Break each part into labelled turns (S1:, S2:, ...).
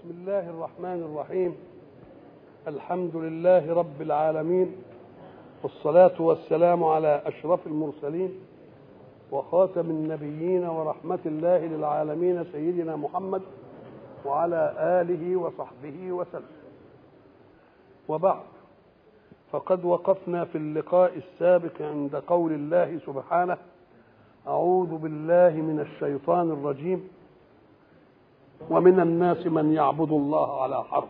S1: بسم الله الرحمن الرحيم الحمد لله رب العالمين والصلاة والسلام على أشرف المرسلين وخاتم النبيين ورحمة الله للعالمين سيدنا محمد وعلى آله وصحبه وسلم وبعد فقد وقفنا في اللقاء السابق عند قول الله سبحانه أعوذ بالله من الشيطان الرجيم ومن الناس من يعبد الله على حرف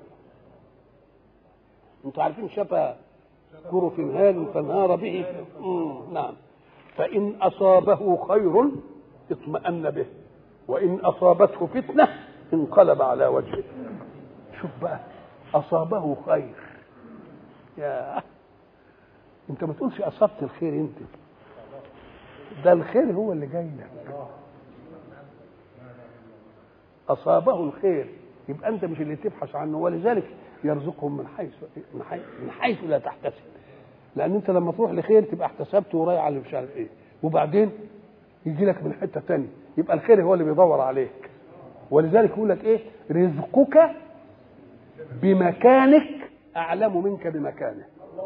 S1: انتوا عارفين شفا كرف هال فانهار به مم. نعم فإن أصابه خير اطمأن به وإن أصابته فتنة انقلب على وجهه شوف بقى أصابه خير يا انت ما تقولش أصبت الخير انت ده الخير هو اللي جاي لك أصابه الخير يبقى أنت مش اللي تبحث عنه ولذلك يرزقهم من حيث من حيث, من حيث لا تحتسب لأن أنت لما تروح لخير تبقى احتسبت ورايح على مش عارف إيه وبعدين يجي لك من حتة تانية يبقى الخير هو اللي بيدور عليك ولذلك يقول لك إيه رزقك بمكانك أعلم منك بمكانه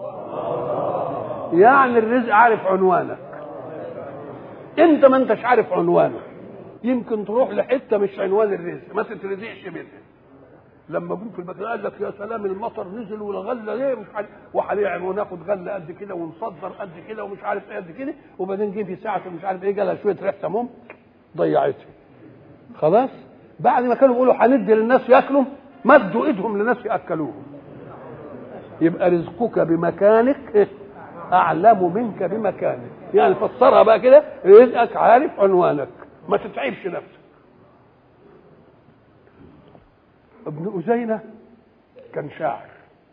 S1: يعني الرزق عارف عنوانك انت ما انتش عارف عنوانه يمكن تروح لحته مش عنوان الرزق ما تترزقش منها لما جم في المكان قال لك يا سلام المطر نزل والغله ليه مش عارف وهنعمل وناخد غله قد كده ونصدر قد كده ومش عارف ايه قد كده وبعدين جه في ساعه مش عارف ايه جالها شويه ريح سموم ضيعتها خلاص بعد ما كانوا بيقولوا هندي للناس ياكلوا مدوا ايدهم لناس ياكلوهم يبقى رزقك بمكانك اعلم منك بمكانك يعني فسرها بقى كده رزقك عارف عنوانك ما تتعبش نفسك ابن أزينة كان شاعر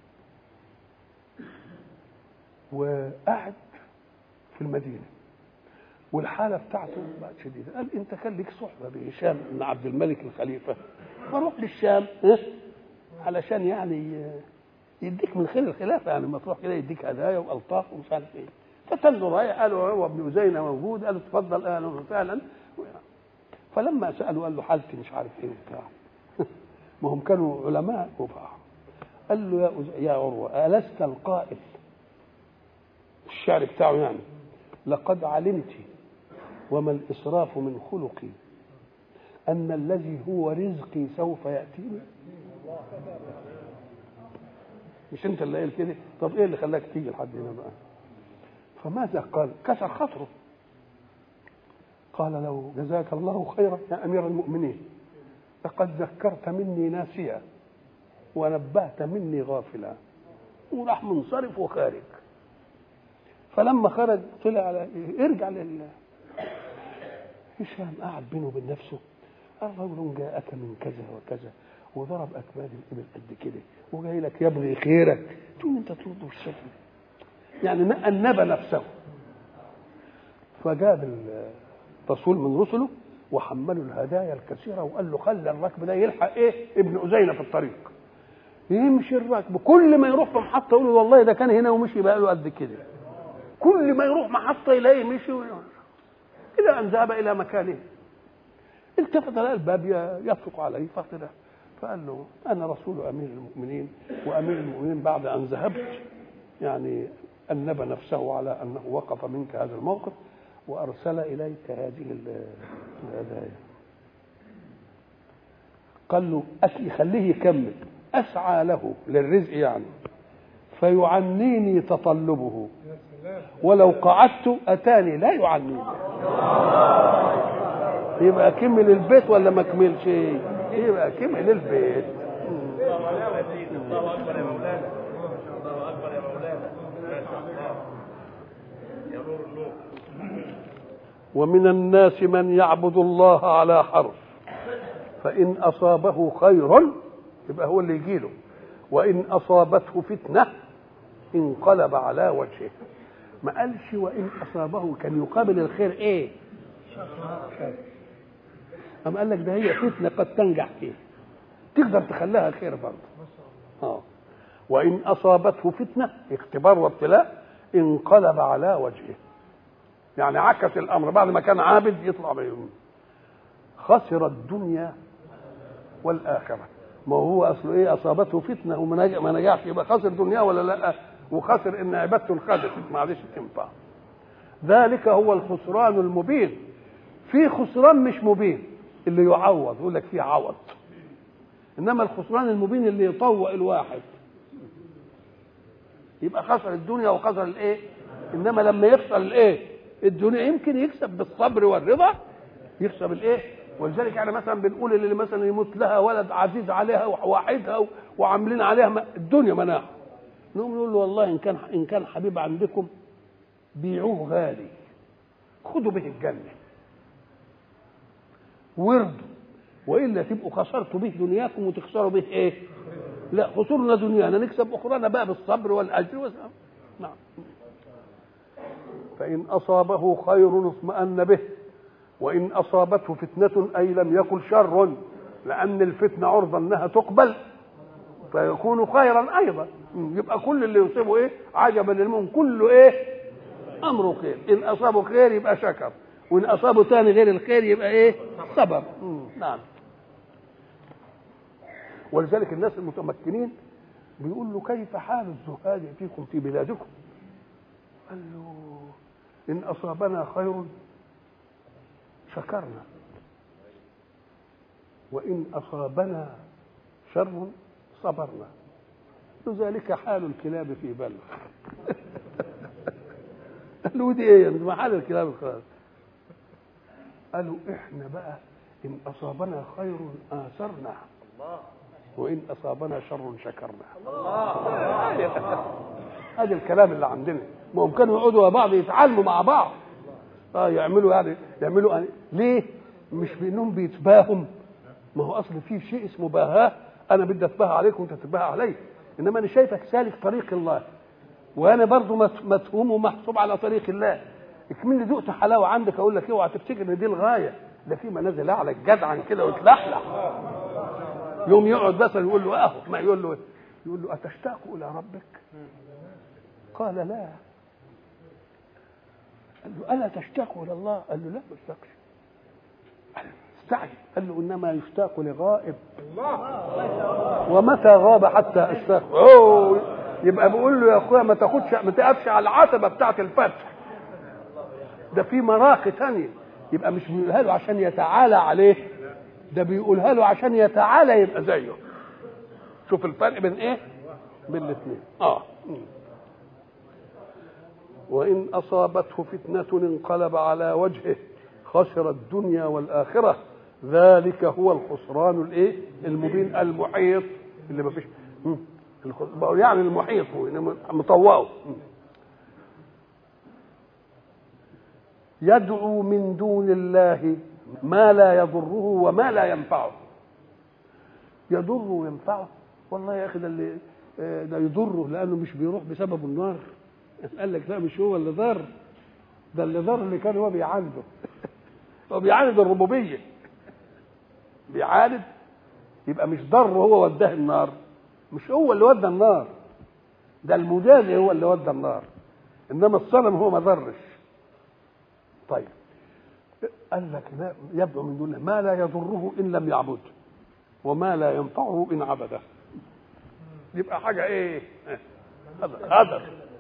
S1: وقعد في المدينة والحالة بتاعته بقت شديدة قال أنت كان لك صحبة بهشام بن عبد الملك الخليفة فروح للشام علشان يعني يديك من خير الخلافة يعني لما تروح كده يديك هدايا وألطاف ومش عارف إيه فتنه رايح قالوا هو ابن أزينة موجود قالوا اتفضل أهلا وسهلا فلما سألوا قال له حالتي مش عارف إيه وبتاع ما هم كانوا علماء وبتاع قال له يا أز... يا عروة ألست القائل الشعر بتاعه يعني لقد علمت وما الإسراف من خلقي أن الذي هو رزقي سوف يأتيني مش أنت اللي قايل كده طب إيه اللي خلاك تيجي لحد هنا بقى فماذا قال كسر خاطره قال له جزاك الله خيرا يا أمير المؤمنين لقد ذكرت مني ناسيا ونبهت مني غافلا وراح منصرف وخارج فلما خرج طلع على ارجع لل هشام قعد بينه وبين نفسه قال رجل جاءك من كذا وكذا وضرب اكباد الابل قد كده وجاي لك يبغي خيرك تقوم انت ترد بالشكل يعني انب نفسه فجاب رسول من رسله وحملوا الهدايا الكثيرة وقال له خلي الركب ده يلحق ايه ابن أزينة في الطريق يمشي الركب كل ما يروح في محطة يقول والله ده كان هنا ومشي بقى له قد كده كل ما يروح محطة يلاقيه مشي إلى أن ذهب إلى مكانه التفت لقى الباب يطرق عليه فقال فقال له أنا رسول أمير المؤمنين وأمير المؤمنين بعد أن ذهبت يعني أنب نفسه على أنه وقف منك هذا الموقف وأرسل إليك هذه الهدايا قال له أكي خليه يكمل أسعى له للرزق يعني فيعنيني تطلبه ولو قعدت أتاني لا يعنيني يبقى كمل البيت ولا ما كملش يبقى كمل البيت
S2: الله اكبر يا مولانا الله اكبر يا مولانا ما شاء الله يا نور النور
S1: ومن الناس من يعبد الله على حرف فإن أصابه خير يبقى هو اللي يجيله وإن أصابته فتنة انقلب على وجهه ما قالش وإن أصابه كان يقابل الخير إيه شر أم قال لك ده هي فتنة قد تنجح فيه تقدر تخليها خير برضه آه. وإن أصابته فتنة اختبار وابتلاء انقلب على وجهه يعني عكس الامر بعد ما كان عابد يطلع بيهم خسر الدنيا والاخره ما هو اصله ايه اصابته فتنه وما نجح ما نجحش يبقى خسر دنيا ولا لا وخسر ان عبادته انخدت معلش تنفع ذلك هو الخسران المبين في خسران مش مبين اللي يعوض يقول لك في عوض انما الخسران المبين اللي يطوق الواحد يبقى خسر الدنيا وخسر الايه انما لما يخسر الايه الدنيا يمكن يكسب بالصبر والرضا يكسب الايه ولذلك يعني مثلا بنقول اللي مثلا يموت لها ولد عزيز عليها وواحدها وعاملين عليها م- الدنيا مناعه نقوم نقول له والله ان كان ان كان حبيب عندكم بيعوه غالي خدوا به الجنه وردوا والا تبقوا خسرتوا به دنياكم وتخسروا به ايه؟ لا خسرنا دنيانا نكسب اخرانا بقى بالصبر والاجر والسلام. نعم فان اصابه خير اطمأن به وان اصابته فتنه اي لم يكن شر لان الفتنه عرضه انها تقبل فيكون خيرا ايضا يبقى كل اللي يصيبه ايه عجبا للمؤمن كله ايه امره خير ان اصابه خير يبقى شكر وان اصابه ثاني غير الخير يبقى ايه صبر مم. نعم ولذلك الناس المتمكنين بيقول له كيف حال الزهاد فيكم في بلادكم قال له ان اصابنا خير شكرنا وان اصابنا شر صبرنا وذلك حال الكلاب في بلد قالوا دي ايه ما حال الكلاب الخير قالوا احنا بقى ان اصابنا خير اثرنا وان اصابنا شر شكرنا هذا الكلام اللي عندنا ما هم كانوا يقعدوا مع بعض يتعلموا مع بعض اه يعملوا يعني يعملوا يعني ليه مش بانهم بيتباهم ما هو اصل في شيء اسمه باهاه انا بدي اتباهى عليك وانت تتباهى علي انما انا شايفك سالك طريق الله وانا برضو مت- متهوم ومحسوب على طريق الله اكمل ذقت حلاوه عندك اقول لك اوعى تفتكر ان دي الغايه ده في منازل اعلى الجدعن كده وتلحلح يوم يقعد مثلا يقول له اهو ما يقول له يقول له اتشتاق الى ربك قال لا قال له الا تشتاق الى الله قال له لا ما اشتاقش استعجب قال له انما يشتاق لغائب ومتى غاب حتى اشتاق اوه يبقى بيقول له يا اخويا ما تاخدش ما تقفش على العتبه بتاعه الفتح ده في مراقي ثانيه يبقى مش بيقولها له عشان يتعالى عليه ده بيقولها له عشان يتعالى يبقى زيه شوف الفرق بين ايه بين الاثنين اه مم. وان اصابته فتنه انقلب على وجهه خسر الدنيا والاخره ذلك هو الخسران الايه المبين المحيط اللي ما فيش مم. الخ- بقوا يعني المحيط هو إنما مطوعه مم. يدعو من دون الله ما لا يضره وما لا ينفعه يضره وينفعه والله يا اخي ده اللي آه، ده يضره لانه مش بيروح بسبب النار قال لك لا مش هو اللي ضر ده اللي ضر اللي كان هو بيعالجه هو بيعاند الربوبيه بيعاند يبقى مش ضر هو وداه النار مش هو اللي ودى النار ده المجازي هو اللي ودى النار انما الصنم هو ما ضرش طيب قال لك لا يدعو من دون الله ما لا يضره ان لم يعبده وما لا ينفعه ان عبده يبقى حاجه ايه هذا هذا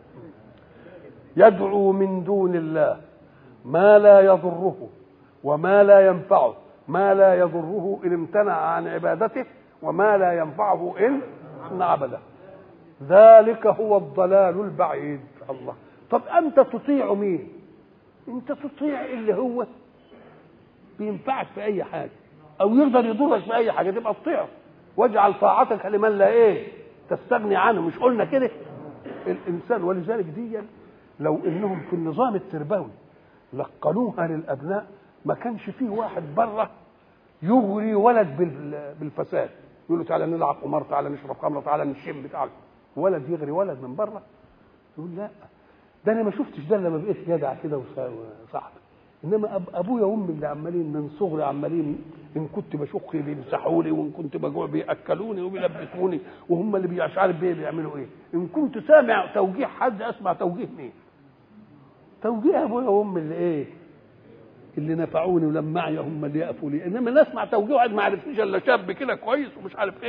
S1: يدعو من دون الله ما لا يضره وما لا ينفعه ما لا يضره ان امتنع عن عبادته وما لا ينفعه ان ان عبده ذلك هو الضلال البعيد الله طب انت تطيع مين انت تطيع اللي هو بينفعك في اي حاجه او يقدر يضرك في اي حاجه تبقى تطيعه واجعل طاعتك لمن لا ايه تستغني عنه مش قلنا كده الانسان ولذلك دي لو انهم في النظام التربوي لقنوها للابناء ما كانش فيه واحد بره يغري ولد بال- بالفساد يقول له تعالى نلعب قمار تعالى نشرب خمره تعالى نشم تعالى ولد يغري ولد من بره يقول لا ده انا ما شفتش ده الا لما بقيت جدع كده وصا- وصاحبي انما أب ابويا وامي اللي عمالين من صغري عمالين ان كنت بشق بيمسحوا لي وان كنت بجوع بياكلوني وبيلبسوني وهم اللي بي- مش عارف بيه بيعملوا ايه ان كنت سامع توجيه حد اسمع توجيه مين توجيه ابويا وامي اللي ايه اللي نفعوني ولما معي هم اللي يقفوا لي انما لا اسمع توجيه واحد ما عرفنيش الا شاب كده كويس ومش عارف ايه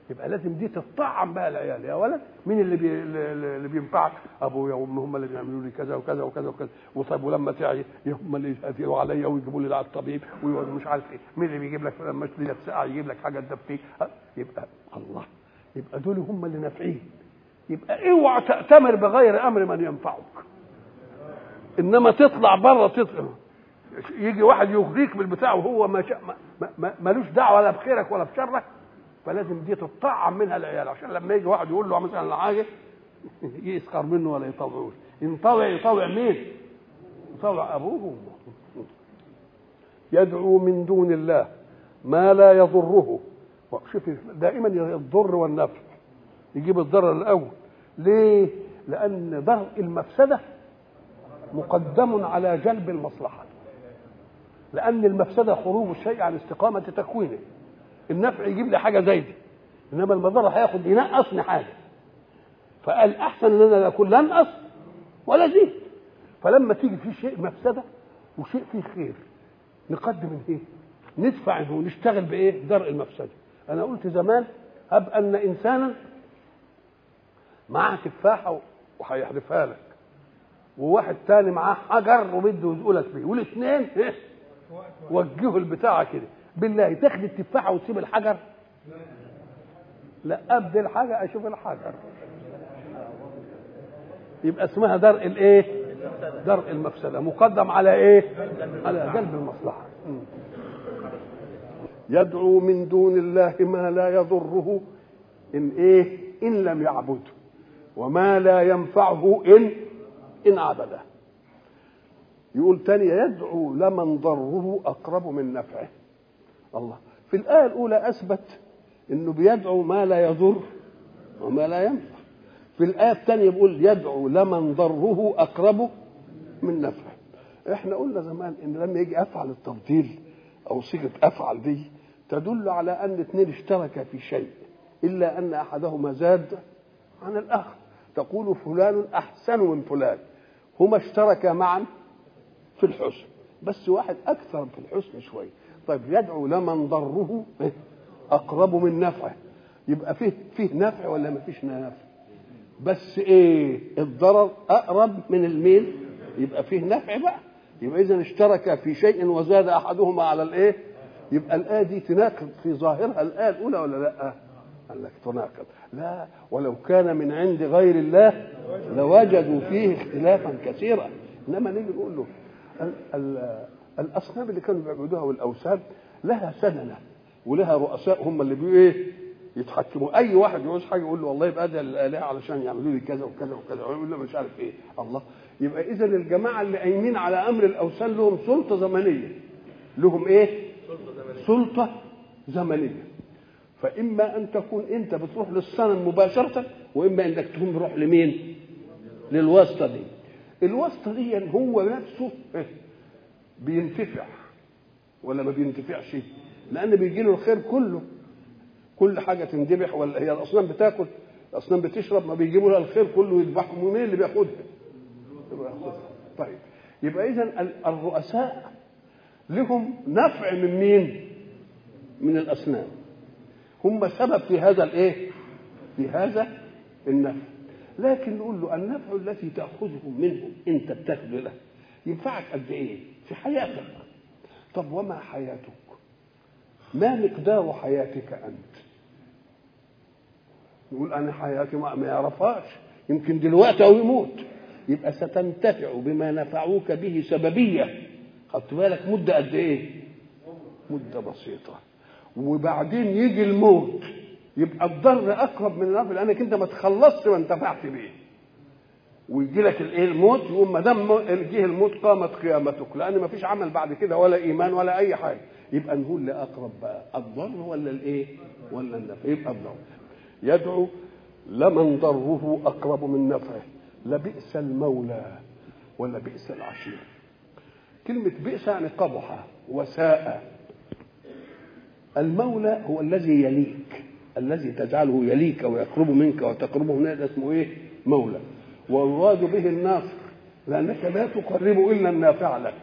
S1: يبقى لازم دي تطعم بقى العيال يا ولد مين اللي بي اللي بينفعك ابويا وامي هم اللي بيعملوا لي كذا وكذا وكذا وكذا وطيب ولما تعي هم اللي يهديوا عليا ويجيبوا لي على الطبيب ويقعدوا مش عارف ايه مين اللي بيجيب لك لما تجي ساعه يجيب لك حاجه تدفيك يبقى الله يبقى دول هم اللي نافعين يبقى اوعى تأتمر بغير امر من ينفعك انما تطلع بره تطلع يجي واحد يغريك بالبتاع وهو ما ملوش دعوه ولا بخيرك ولا بشرك فلازم دي تطعم منها العيال عشان لما يجي واحد يقول له مثلا حاجه يسخر منه ولا يطوعوش ينطوع يطوع مين؟ يطوع ابوه وامه يدعو من دون الله ما لا يضره شوف دائما الضر والنفع يجيب الضرر الاول ليه؟ لان ضرر المفسده مقدم على جلب المصلحه لان المفسده خروج الشيء عن استقامه تكوينه النفع يجيب لي حاجه زي دي انما المضره هياخد ينقصني حاجه فقال احسن ان انا لا اكون لا انقص ولا زيد فلما تيجي في شيء مفسده وشيء فيه خير نقدم ايه؟ ندفع عنه ونشتغل بايه؟ درء المفسده انا قلت زمان هب ان انسانا معاه تفاحه وهيحذفها لك وواحد تاني معاه حجر وبده يزقلك بيه والاثنين ايه؟ وجهوا البتاعه كده بالله تاخد التفاحه وتسيب الحجر لا ابدي الحاجه اشوف الحجر يبقى اسمها درء الايه درء المفسده مقدم على ايه على جلب المصلحه يدعو من دون الله ما لا يضره ان ايه ان لم يعبده وما لا ينفعه ان ان عبده يقول تاني يدعو لمن ضره اقرب من نفعه الله في الآية الأولى أثبت إنه بيدعو ما لا يضر وما لا ينفع في الآية الثانية بيقول يدعو لمن ضره أقرب من نفعه احنا قلنا زمان ان لما يجي افعل التفضيل او صيغه افعل دي تدل على ان اثنين اشتركا في شيء الا ان احدهما زاد عن الاخر تقول فلان احسن من فلان هما اشتركا معا في الحسن بس واحد اكثر في الحسن شويه طيب يدعو لمن ضره اقرب من نفعه يبقى فيه فيه نفع ولا ما فيش نفع بس ايه الضرر اقرب من الميل يبقى فيه نفع بقى يبقى اذا اشترك في شيء وزاد احدهما على الايه يبقى الايه دي تناقض في ظاهرها الايه الاولى ولا لا قال لك تناقض لا ولو كان من عند غير الله لوجدوا فيه اختلافا كثيرا انما نيجي نقول له ال ال الاصنام اللي كانوا بيعبدوها والاوثان لها سننه ولها رؤساء هم اللي بي ايه يتحكموا اي واحد يعوز حاجه يقول له والله يبقى ده الالهه علشان يعملوا لي كذا وكذا وكذا يقول له مش عارف ايه الله يبقى اذا الجماعه اللي قايمين على امر الاوثان لهم سلطه زمنيه لهم ايه سلطه زمنيه فاما ان تكون انت بتروح للصنم مباشره واما انك تكون بتروح لمين للواسطه دي الواسطه دي هو نفسه بينتفع ولا ما بينتفعش لان بيجي له الخير كله كل حاجه تندبح ولا هي الاصنام بتاكل الاصنام بتشرب ما بيجيبوا لها الخير كله يذبحهم ومين اللي بياخدها طيب يبقى اذا الرؤساء لهم نفع من مين من الاصنام هم سبب في هذا الايه في هذا النفع لكن نقول له النفع الذي تاخذه منه انت بتاخذه له ينفعك قد ايه في حياتك طب وما حياتك ما مقدار حياتك انت يقول انا حياتي ما, ما يعرفهاش يمكن دلوقتي او يموت يبقى ستنتفع بما نفعوك به سببيه خدت بالك مده قد ايه مده بسيطه وبعدين يجي الموت يبقى الضر اقرب من النفع لانك انت ما تخلصت ما انتفعت بيه ويجي لك الايه الموت يقوم ما دام جه الموت قامت قيامتك لان ما فيش عمل بعد كده ولا ايمان ولا اي حاجه يبقى نقول لاقرب بقى الضر ولا الايه ولا النفع يبقى الضر يدعو لمن ضره اقرب من نفعه لبئس المولى ولا بئس العشير كلمة بئس يعني قبح وساء المولى هو الذي يليك الذي تجعله يليك ويقرب منك وتقربه منك اسمه ايه؟ مولى ويراد به الناصر لانك لا تقرب الا النافع لك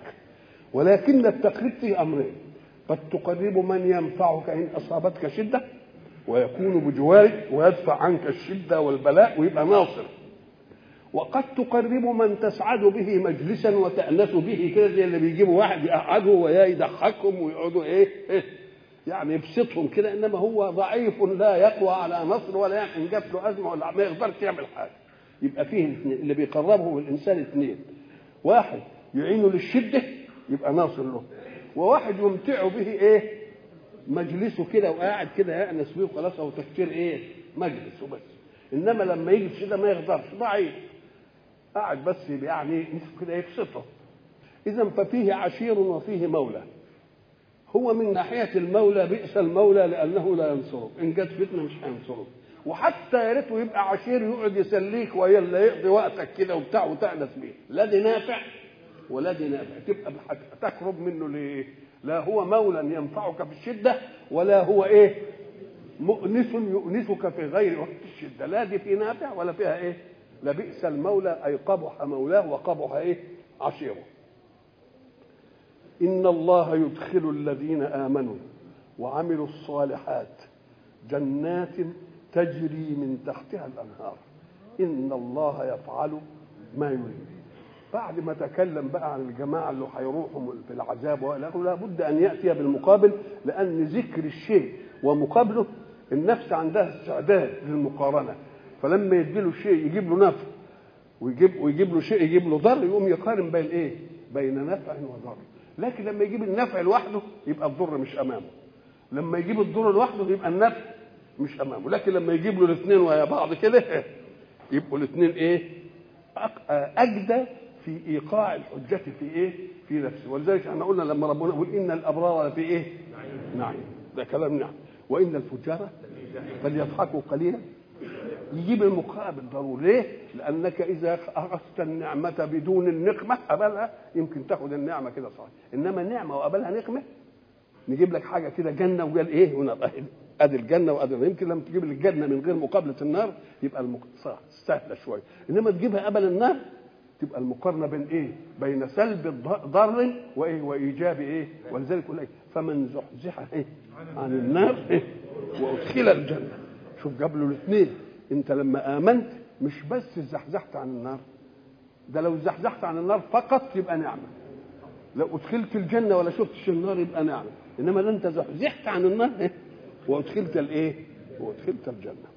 S1: ولكن التقريب فيه امرين قد تقرب من ينفعك ان اصابتك شده ويكون بجوارك ويدفع عنك الشده والبلاء ويبقى ناصر وقد تقرب من تسعد به مجلسا وتأنس به كده زي اللي بيجيبوا واحد يقعده ويا يضحكهم ويقعدوا ايه, إيه يعني يبسطهم كده انما هو ضعيف لا يقوى على نصر ولا يعني ان جات له ازمه ولا ما يقدرش يعمل حاجه يبقى فيه الاثنين اللي بيقربه من الانسان اثنين واحد يعينه للشده يبقى ناصر له وواحد يمتعه به ايه مجلسه كده وقاعد كده يأنس بيه وخلاص هو تفكير ايه مجلس وبس انما لما يجي الشده ما يقدرش ضعيف قاعد بس يعني نفسه كده يبسطه اذا ففيه عشير وفيه مولى هو من ناحيه المولى بئس المولى لانه لا ينصره ان جت فتنه مش هينصره وحتى يا ريته يبقى عشير يقعد يسليك وهي اللي يقضي وقتك كده وبتاع وتأنس بيه لا دي نافع ولا دي نافع تبقى تقرب منه ليه؟ لا هو مولى ينفعك في الشده ولا هو ايه؟ مؤنس يؤنسك في غير وقت الشده لا دي في نافع ولا فيها ايه؟ لبئس المولى اي قبح مولاه وقبح ايه؟ عشيره. ان الله يدخل الذين امنوا وعملوا الصالحات جنات تجري من تحتها الانهار ان الله يفعل ما يريد بعد ما تكلم بقى عن الجماعه اللي هيروحوا في العذاب لا بد ان ياتي بالمقابل لان ذكر الشيء ومقابله النفس عندها استعداد للمقارنه فلما يدي له شيء يجيب له نفع ويجيب ويجيب له شيء يجيب له ضر يقوم يقارن بين ايه؟ بين نفع وضر لكن لما يجيب النفع لوحده يبقى الضر مش امامه لما يجيب الضر لوحده يبقى النفع مش امامه لكن لما يجيب له الاثنين ويا بعض كده يبقوا الاثنين ايه اجدى في ايقاع الحجه في ايه في نفسه ولذلك احنا قلنا لما ربنا يقول ان الابرار لفي ايه نعم ده كلام نعم وان الفجار فليضحكوا قليلا يجيب المقابل ضروري ليه؟ لانك اذا اخذت النعمه بدون النقمه قبلها يمكن تاخد النعمه كده صحيح انما نعمه وقبلها نقمه نجيب لك حاجه كده جنه وقال ايه ونبقى ادي الجنه وادي يمكن لما تجيب لي الجنه من غير مقابله النار يبقى المقصة سهله شويه انما تجيبها قبل النار تبقى المقارنه بين ايه؟ بين سلب ضر وايه؟ وايجاب ايه؟ ولذلك يقول ايه؟ فمن زحزح ايه؟ عن النار إيه؟ وادخل الجنه شوف جاب له الاثنين انت لما امنت مش بس زحزحت عن النار ده لو زحزحت عن النار فقط يبقى نعمه لو ادخلت الجنه ولا شفتش النار يبقى نعمه انما ده انت زحزحت عن النار إيه؟ وادخلت الايه وادخلت الجنه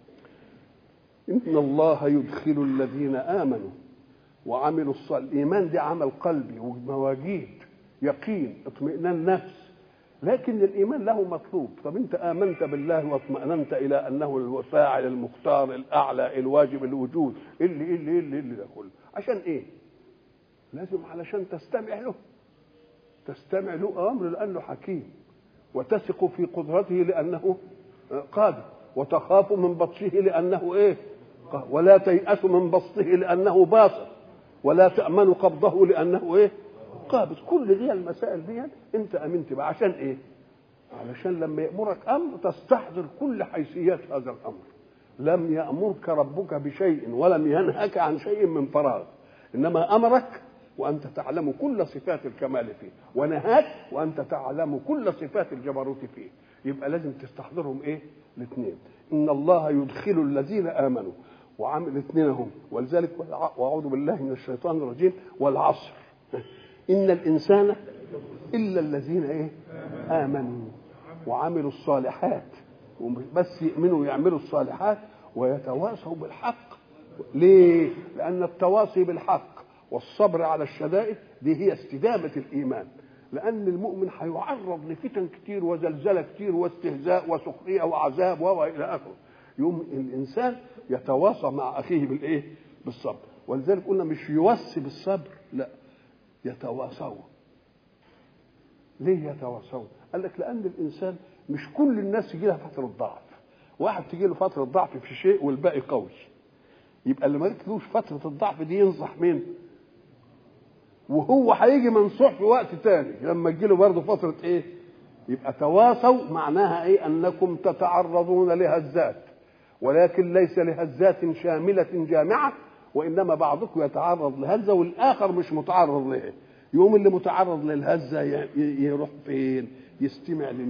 S1: ان الله يدخل الذين امنوا وعملوا الصالح الايمان ده عمل قلبي ومواجيد يقين اطمئنان نفس لكن الايمان له مطلوب طب انت امنت بالله واطمأننت الى انه الفاعل المختار الاعلى الواجب الوجود اللي اللي اللي اللي ده كله عشان ايه لازم علشان تستمع له تستمع له امر لانه حكيم وتثق في قدرته لانه قادر وتخاف من بطشه لانه ايه ولا تيأس من بسطه لانه باطل ولا تأمن قبضه لانه ايه قابض كل دي المسائل دي انت امنت بها عشان ايه علشان لما يأمرك امر تستحضر كل حيثيات هذا الامر لم يأمرك ربك بشيء ولم ينهك عن شيء من فراغ انما امرك وانت تعلم كل صفات الكمال فيه ونهاك وانت تعلم كل صفات الجبروت فيه يبقى لازم تستحضرهم ايه الاثنين ان الله يدخل الذين امنوا وعمل الاثنين هم ولذلك واعوذ بالله من الشيطان الرجيم والعصر ان الانسان الا الذين ايه امنوا وعملوا الصالحات بس يؤمنوا ويعملوا الصالحات ويتواصوا بالحق ليه لان التواصي بالحق والصبر على الشدائد دي هي استدامه الايمان لان المؤمن هيعرض لفتن كتير وزلزله كتير واستهزاء وسخريه وعذاب والى اخره يوم الانسان يتواصى مع اخيه بالايه بالصبر ولذلك قلنا مش يوصي بالصبر لا يتواصوا ليه يتواصوا قال لك لان الانسان مش كل الناس يجي لها فتره ضعف واحد تجي له فتره ضعف في شيء والباقي قوي يبقى اللي ما جاتلوش فتره الضعف دي ينصح مين وهو هيجي منصوح في وقت تاني لما تجي له برضه فتره ايه يبقى تواصوا معناها ايه انكم تتعرضون لهزات ولكن ليس لهزات شامله جامعه وانما بعضكم يتعرض لهزه والاخر مش متعرض لها يوم اللي متعرض للهزه يروح فين يستمع لمين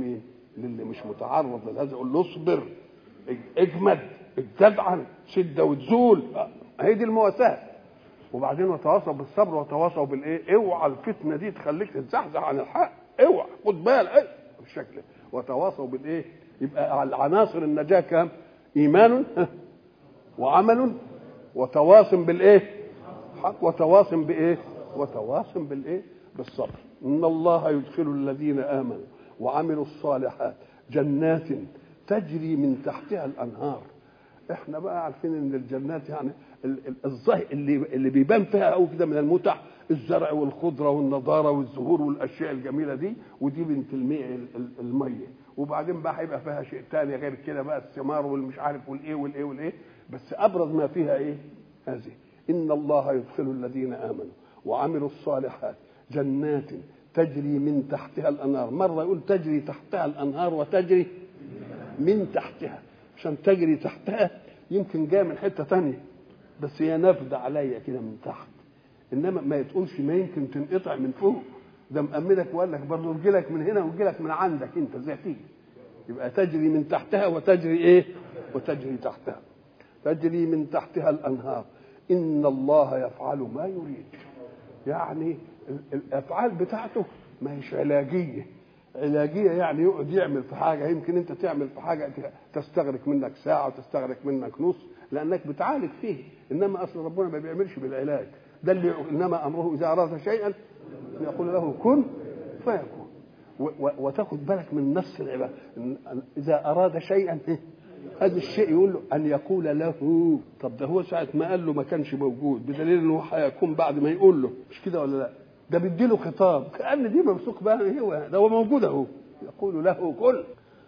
S1: للي مش متعرض لهذا يقول له اصبر اجمد اجدعن شده وتزول هي دي المواساه وبعدين وتواصوا بالصبر وتواصوا بالايه اوعى الفتنه دي تخليك تتزحزح عن الحق اوعى خد بالك ايه بالشكل ده. وتواصوا بالايه يبقى عناصر النجاه كام ايمان وعمل وتواص بالايه حق وتواص بايه وتواص بالايه بالصبر ان الله يدخل الذين امنوا وعملوا الصالحات جنات تجري من تحتها الانهار احنا بقى عارفين ان الجنات يعني الظاهر اللي اللي بيبان فيها قوي كده من المتع الزرع والخضره والنضاره والزهور والاشياء الجميله دي ودي بنت الماء الميه وبعدين بقى هيبقى فيها شيء تاني غير كده بقى الثمار والمش عارف والايه والايه والايه بس ابرز ما فيها ايه؟ هذه ان الله يدخل الذين امنوا وعملوا الصالحات جنات تجري من تحتها الانهار مره يقول تجري تحتها الانهار وتجري من تحتها عشان تجري تحتها يمكن جايه من حته تانية بس هي نافذه عليا كده من تحت انما ما تقولش ما يمكن تنقطع من فوق ده مأمنك وقال لك برضه يجي لك من هنا ويجي لك من عندك انت ازاي تيجي يبقى تجري من تحتها وتجري ايه وتجري تحتها تجري من تحتها الانهار ان الله يفعل ما يريد يعني الافعال بتاعته ما هيش علاجيه علاجيه يعني يقعد يعمل في حاجه يمكن انت تعمل في حاجه تستغرق منك ساعه وتستغرق منك نص لانك بتعالج فيه انما اصل ربنا ما بيعملش بالعلاج ده اللي انما امره اذا اراد شيئا يقول له كن فيكون وتاخد بالك من نص العباده اذا اراد شيئا هذا الشيء يقول له ان يقول له طب ده هو ساعه ما قال له ما كانش موجود بدليل انه هيكون بعد ما يقول له مش كده ولا لا ده بيديله خطاب كان دي ممسوك بقى هو ده هو موجود اهو يقول له كن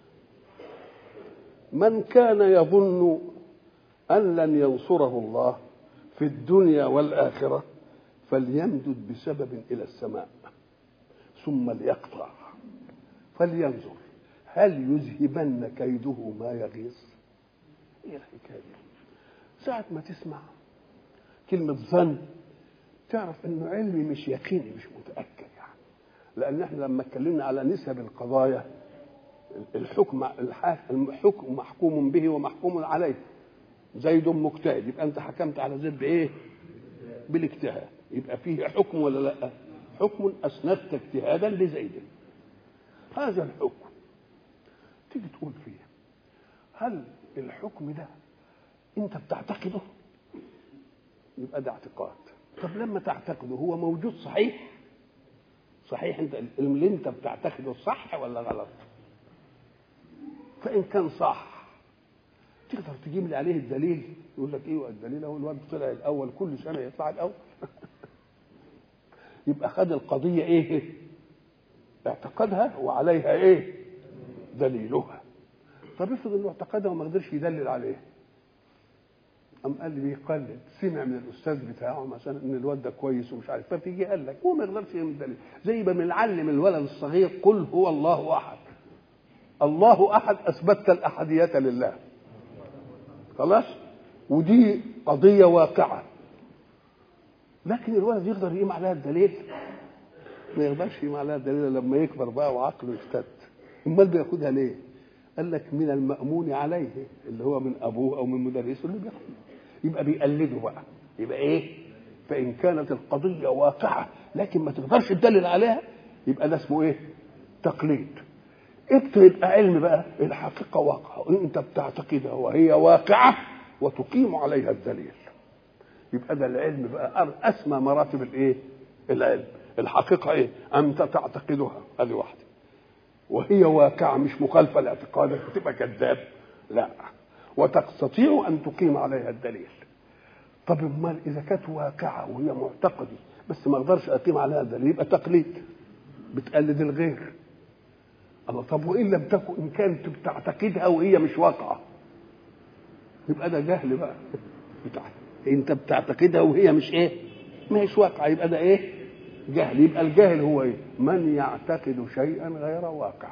S1: من كان يظن ان لن ينصره الله في الدنيا والاخره فليمدد بسبب الى السماء ثم ليقطع فلينظر هل يذهبن كيده ما يغيظ ايه الحكايه دي ساعه ما تسمع كلمه ظن تعرف انه علمي مش يقيني مش متاكد يعني لان احنا لما اتكلمنا على نسب القضايا الحكم الحكم محكوم به ومحكوم عليه زيد مجتهد يبقى انت حكمت على زيد بايه بالاجتهاد يبقى فيه حكم ولا لا حكم اسندت اجتهادا لزيد هذا الحكم تيجي تقول فيه هل الحكم ده انت بتعتقده يبقى ده اعتقاد طب لما تعتقده هو موجود صحيح صحيح انت اللي انت بتعتقده صح ولا غلط فان كان صح تقدر تجيب لي عليه الدليل يقول لك ايه الدليل هو الواد طلع الاول كل سنه يطلع الاول يبقى خد القضيه ايه اعتقدها وعليها ايه دليلها طب افرض انه اعتقدها وما قدرش يدلل عليه قام قال لي بيقلد سمع من الاستاذ بتاعه مثلا ان الواد ده كويس ومش عارف فبيجي قال لك هو ما يقدرش يعمل دليل زي ما بنعلم الولد الصغير قل هو الله احد الله احد اثبتت الاحديه لله خلاص ودي قضيه واقعه لكن الولد يقدر يقيم عليها الدليل ما يقدرش يقيم عليها الدليل لما يكبر بقى وعقله يشتد امال بياخدها ليه قال لك من المأمون عليه اللي هو من ابوه او من مدرسه اللي بياخده يبقى بيقلده بقى يبقى ايه فان كانت القضيه واقعه لكن ما تقدرش تدلل عليها يبقى ده اسمه ايه تقليد انت يبقى علم بقى الحقيقه واقعه انت بتعتقدها وهي واقعه وتقيم عليها الدليل يبقى ده العلم بقى اسمى مراتب الايه العلم الحقيقه ايه انت تعتقدها هذه واحده وهي واقعه مش مخالفه لاعتقادك وتبقى كذاب لا وتستطيع ان تقيم عليها الدليل طب امال اذا كانت واقعه وهي معتقدي بس ما اقدرش اقيم عليها الدليل يبقى تقليد بتقلد الغير الله طب وان لم تكن ان كانت بتعتقدها وهي مش واقعه يبقى ده جهل بقى بتاع انت بتعتقدها وهي مش ايه ما هيش واقعه يبقى ده ايه جهل يبقى الجاهل هو ايه من يعتقد شيئا غير واقع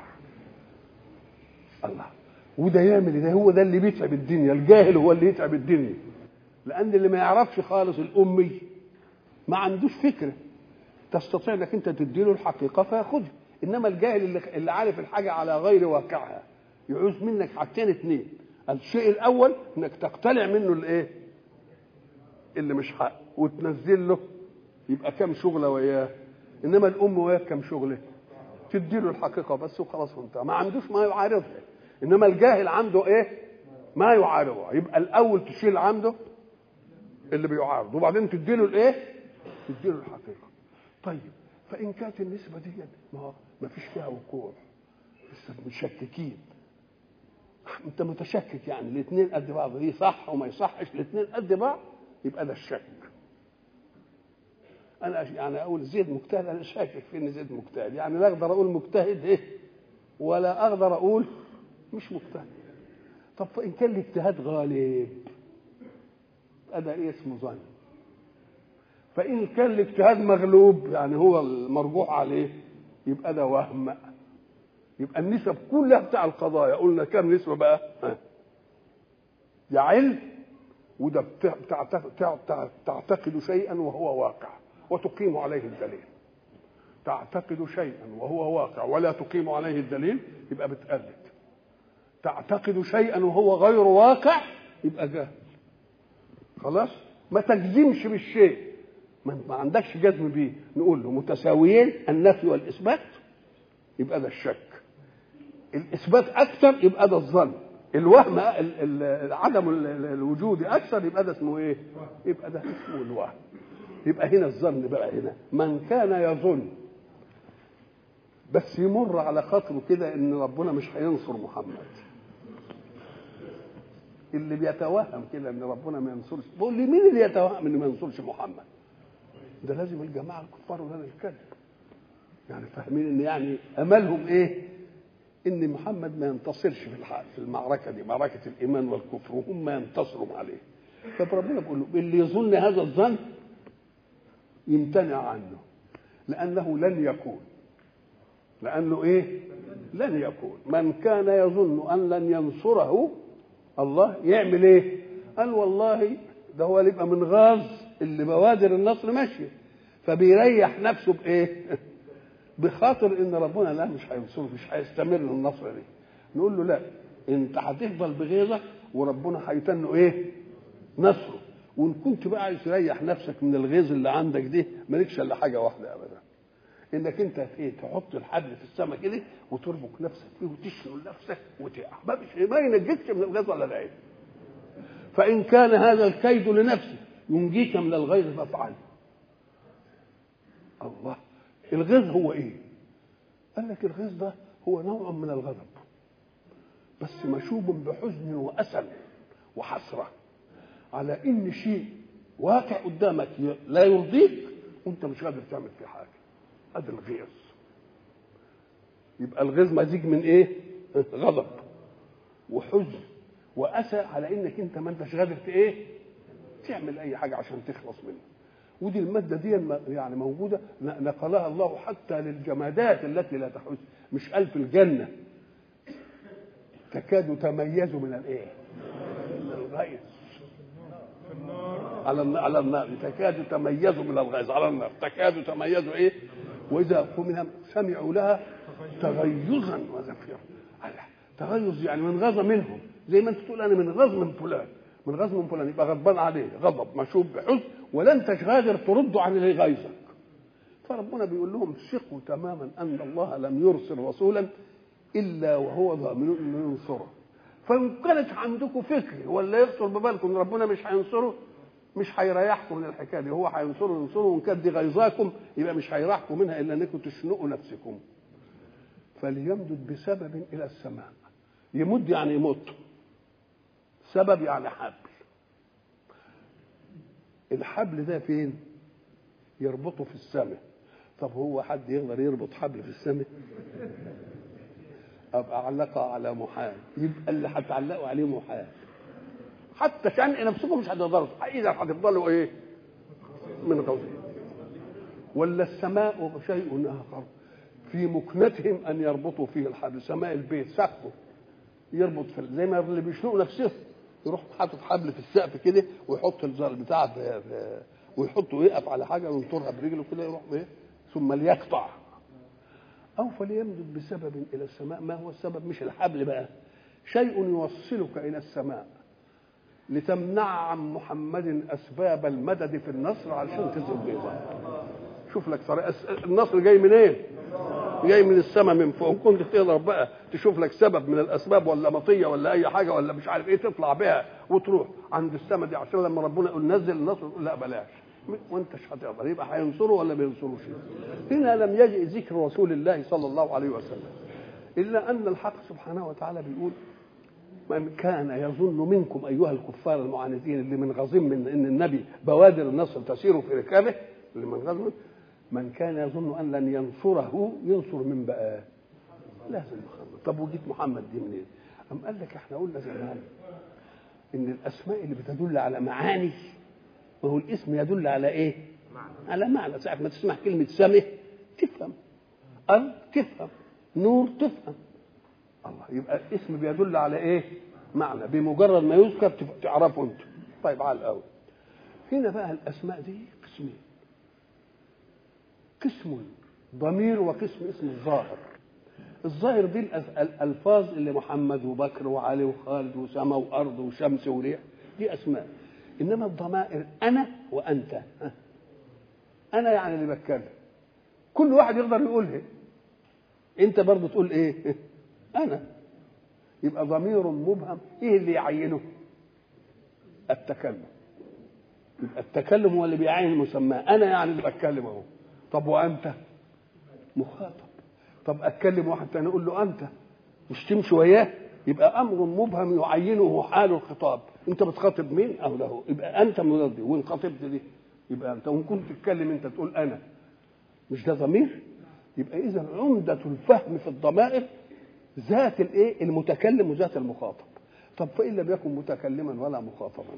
S1: الله وده يعمل ده هو ده اللي بيتعب الدنيا الجاهل هو اللي يتعب الدنيا لان اللي ما يعرفش خالص الامي ما عندوش فكره تستطيع انك انت تديله الحقيقه فياخدها انما الجاهل اللي, اللي عارف الحاجه على غير واقعها يعوز منك حاجتين اتنين الشيء الاول انك تقتلع منه الايه اللي مش حق وتنزل له يبقى كام شغله وياه انما الام وياه كام شغله تدي له الحقيقه بس وخلاص وانتهى ما عندوش ما يعارضها انما الجاهل عنده ايه ما يعارضها يبقى الاول تشيل عنده اللي بيعارض وبعدين تدي له الايه تدي له الحقيقه طيب فان كانت النسبه دي ما ما فيش فيها وقوع لسه مشككين انت متشكك يعني الاثنين قد بعض دي صح وما يصحش الاثنين قد بعض يبقى ده الشك انا يعني اقول زيد مجتهد انا شاكك في ان زيد مجتهد يعني لا اقدر اقول مجتهد ايه ولا اقدر اقول مش مجتهد طب فان كان الاجتهاد غالب هذا ايه اسمه ظن فان كان الاجتهاد مغلوب يعني هو المرجوح عليه يبقى ده وهم يبقى النسب كلها بتاع القضايا قلنا كم نسبه بقى ها. يا علم وده تعتقد شيئا وهو واقع وتقيم عليه الدليل تعتقد شيئا وهو واقع ولا تقيم عليه الدليل يبقى بتقلد تعتقد شيئا وهو غير واقع يبقى جاهل خلاص ما تجزمش بالشيء ما عندكش جزم بيه نقول له متساويين النفي والاثبات يبقى ده الشك الاثبات اكثر يبقى ده الظن الوهم عدم الوجود اكثر يبقى ده اسمه ايه يبقى ده اسمه الوهم يبقى هنا الظن بقى هنا من كان يظن بس يمر على خاطره كده ان ربنا مش هينصر محمد اللي بيتوهم كده ان ربنا ما ينصرش بقول لي مين اللي يتوهم انه ما ينصرش محمد ده لازم الجماعه الكفار ولا الكذب يعني فاهمين ان يعني املهم ايه ان محمد ما ينتصرش في الحق في المعركه دي معركه الايمان والكفر وهم ينتصروا عليه فربنا بيقول له اللي يظن هذا الظن يمتنع عنه لانه لن يكون لانه ايه لن يكون من كان يظن ان لن ينصره الله يعمل ايه قال والله ده هو اللي يبقى من غاز اللي بوادر النصر ماشيه فبيريح نفسه بايه بخاطر ان ربنا لا مش هينصره مش هيستمر النصر دي نقول له لا انت هتفضل بغيظك وربنا هيتنه ايه نصره وان كنت بقى عايز تريح نفسك من الغيظ اللي عندك دي مالكش الا حاجه واحده ابدا انك انت ايه تحط الحبل في السماء كده وتربك نفسك فيه وتشغل نفسك وتقع ما, ما ينجيكش من الغيظ ولا العين فان كان هذا الكيد لنفسك ينجيك من الغيظ فافعله الله الغيظ هو ايه قال لك الغيظ ده هو نوع من الغضب بس مشوب بحزن واسى وحسره على ان شيء واقع قدامك لا يرضيك وانت مش قادر تعمل فيه حاجه هذا الغيظ يبقى الغيظ مزيج من ايه غضب وحزن واسى على انك انت ما انتش قادر ايه تعمل اي حاجه عشان تخلص منه ودي الماده دي يعني موجوده نقلها الله حتى للجمادات التي لا تحس مش قال في الجنه تكاد تميز من الايه من الغيظ على النار على النار تكاد تميز من الغيظ على النار تكاد تميز ايه واذا منها سمعوا لها تغيظا وزفيرا تغيظ يعني من غضب منهم زي ما انت تقول انا من غضب من فلان من غضب من فلان يبقى غضبان عليه غضب مشوب بحزن ولا انت قادر ترد عن اللي غيظك فربنا بيقول لهم ثقوا تماما ان الله لم يرسل رسولا الا وهو ضامن انه ينصره فان كانت عندكم فكر ولا يخطر ببالكم ان ربنا مش هينصره مش هيريحكم من الحكايه دي هو هينصره ينصره وان كانت دي غيظاكم يبقى مش هيريحكم منها الا انكم تشنقوا نفسكم فليمدد بسبب الى السماء يمد يعني يمط سبب يعني حبل الحبل ده فين يربطه في السماء طب هو حد يقدر يربط حبل في السماء ابقى اعلقها على محال يبقى اللي هتعلقوا عليه محال حتى شنق نفسكم مش هتقدروا اذا هتفضلوا ايه من غوثهم ولا السماء شيء اخر في مكنتهم ان يربطوا فيه الحبل سماء البيت سقفه يربط في زي ما اللي بيشنقوا نفسهم يروح حاطط حبل في السقف كده ويحط الزر بتاع في في ويحطه يقف على حاجه وينطرها برجله كده يروح ايه ثم ليقطع أو فليمدد بسبب إلى السماء ما هو السبب مش الحبل بقى شيء يوصلك إلى السماء لتمنع عن محمد أسباب المدد في النصر علشان تذهب بيضا شوف لك طريقة النصر جاي منين؟ إيه؟ جاي من السماء من فوق كنت تقدر بقى تشوف لك سبب من الاسباب ولا مطيه ولا اي حاجه ولا مش عارف ايه تطلع بها وتروح عند السماء دي عشان لما ربنا يقول نزل النصر تقول لا بلاش وانتش هتقدر يبقى هينصره ولا ما ينصروش هنا لم يجئ ذكر رسول الله صلى الله عليه وسلم الا ان الحق سبحانه وتعالى بيقول من كان يظن منكم ايها الكفار المعاندين اللي من غزين من ان النبي بوادر النصر تسير في ركابه اللي من غزو من كان يظن ان لن ينصره ينصر من بقى لازم محمد طب وجيت محمد دي منين أم قال لك احنا قلنا زمان ان الاسماء اللي بتدل على معاني وهو الاسم يدل على ايه معنى. على معنى ساعة ما تسمع كلمة سمه تفهم أرض تفهم نور تفهم الله يبقى الاسم بيدل على ايه معنى بمجرد ما يذكر تعرفه انت طيب على الاول هنا بقى الاسماء دي قسمين قسم ضمير وقسم اسم الظاهر الظاهر دي الالفاظ اللي محمد وبكر وعلي وخالد وسما وارض وشمس وريح دي اسماء انما الضمائر انا وانت انا يعني اللي بتكلم كل واحد يقدر يقولها انت برضه تقول ايه انا يبقى ضمير مبهم ايه اللي يعينه التكلم يبقى التكلم هو اللي بيعين المسمى انا يعني اللي بتكلم اهو طب وانت مخاطب طب اتكلم واحد تاني اقول له انت مش تمشي وياه يبقى امر مبهم يعينه حال الخطاب انت بتخاطب مين او له يبقى انت منادي وان خاطبت دي يبقى انت وان كنت تتكلم انت تقول انا مش ده ضمير يبقى اذا عمده الفهم في الضمائر ذات الايه المتكلم وذات المخاطب طب فان لم يكن متكلما ولا مخاطبا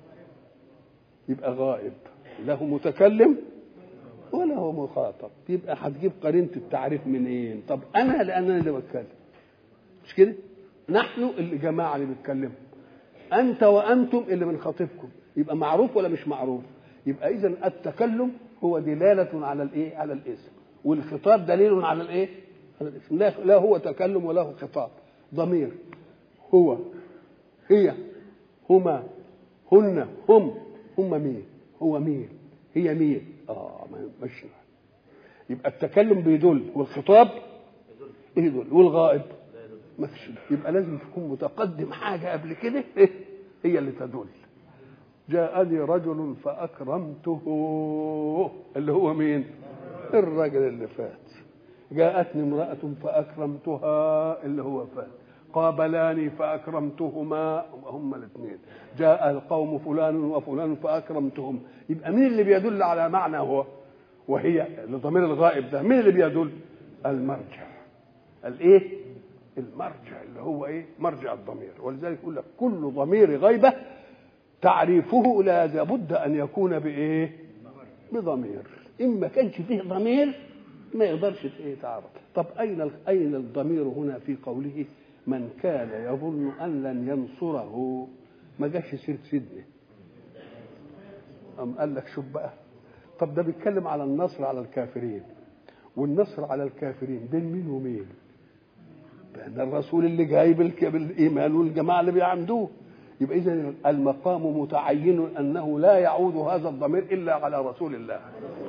S1: يبقى غائب له متكلم ولا هو مخاطب يبقى هتجيب قرينه التعريف منين طب انا لانني اللي بتكلم مش كده نحن اللي جماعه اللي بيتكلموا انت وانتم اللي بنخاطبكم يبقى معروف ولا مش معروف يبقى اذا التكلم هو دلاله على الايه على الاسم والخطاب دليل على الايه على الاسم لا, لا هو تكلم ولا هو خطاب ضمير هو هي هما هن هم هم مين هو مين هي مين اه مش يبقى التكلم بيدل والخطاب يدل والغائب ما فيش يبقى لازم تكون متقدم حاجه قبل كده هي اللي تدل جاءني رجل فاكرمته اللي هو مين الرجل اللي فات جاءتني امراه فاكرمتها اللي هو فات قابلاني فاكرمتهما هم الاثنين جاء القوم فلان وفلان فاكرمتهم يبقى مين اللي بيدل على معنى هو وهي لضمير الغائب ده مين اللي بيدل المرجع الايه المرجع اللي هو ايه مرجع الضمير ولذلك يقول لك كل ضمير غيبه تعريفه لا لابد ان يكون بايه بضمير ان ما كانش فيه ضمير ما يقدرش ايه تعرف طب اين اين الضمير هنا في قوله من كان يظن ان لن ينصره ما جاش سيره سيدنا أم قال لك شوف بقى طب ده بيتكلم على النصر على الكافرين والنصر على الكافرين بين مين ومين بين الرسول اللي جاي بالايمان والجماعه اللي بيعمدوه يبقى اذا المقام متعين انه لا يعود هذا الضمير الا على رسول الله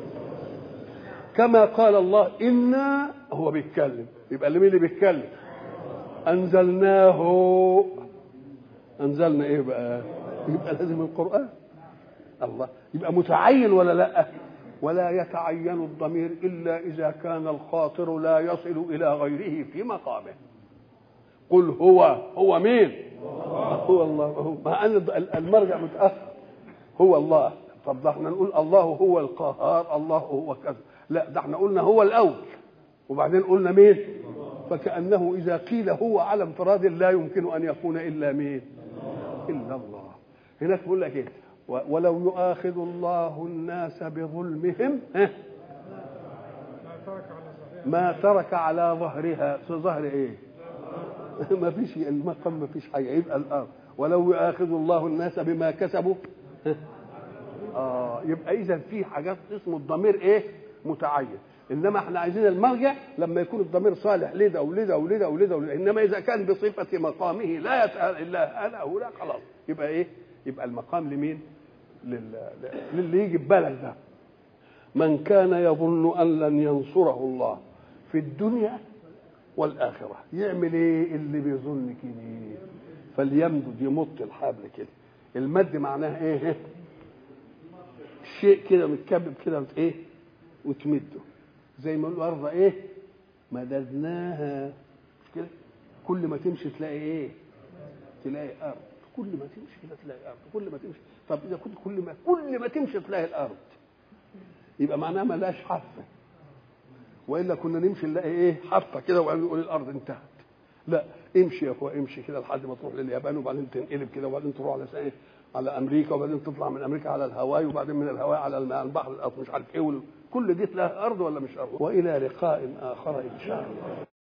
S1: كما قال الله انا هو بيتكلم يبقى اللي مين اللي بيتكلم انزلناه انزلنا ايه بقى يبقى لازم القران الله يبقى متعين ولا لا ولا يتعين الضمير الا اذا كان الخاطر لا يصل الى غيره في مقامه قل هو هو مين هو الله هو مع ان المرجع متاخر هو الله طب ده احنا نقول الله هو القهار الله هو كذا لا ده احنا قلنا هو الاول وبعدين قلنا مين فكانه اذا قيل هو على انفراد لا يمكن ان يكون الا مين الا الله هناك بيقول لك ايه ولو يؤاخذ الله الناس بظلمهم ما ترك على ظهرها في ظهر ايه ما فيش المقام ما فيش حاجه يبقى الارض ولو يؤاخذ الله الناس بما كسبوا اه يبقى اذا في حاجات اسمه الضمير ايه متعين انما احنا عايزين المرجع لما يكون الضمير صالح لده ولده ولده ولده ولده انما اذا كان بصفه مقامه لا يسال الا انا او لا خلاص يبقى ايه؟ يبقى المقام لمين؟ لل... للي يجي في بالك ده من كان يظن ان لن ينصره الله في الدنيا والاخره يعمل ايه اللي بيظن كده فليمدد يمط الحبل كده المد معناه ايه شيء كده متكبب كده وت- ايه وتمده زي ما يقولوا ارض ايه مددناها مش كده كل ما تمشي تلاقي ايه تلاقي ارض كل ما تمشي كده تلاقي ارض كل ما تمشي طب اذا كنت كل ما كل ما تمشي تلاقي الارض يبقى معناها ملاش حافه والا كنا نمشي نلاقي ايه حافه كده وبعدين نقول الارض انتهت لا امشي يا اخويا امشي كده لحد ما تروح لليابان وبعدين تنقلب كده وبعدين تروح على ايه على امريكا وبعدين تطلع من امريكا على الهواي وبعدين من الهواي على الم- البحر الأطلس مش عارف ايه وال- كل دي تلاقي ارض ولا مش ارض والى لقاء اخر ان شاء الله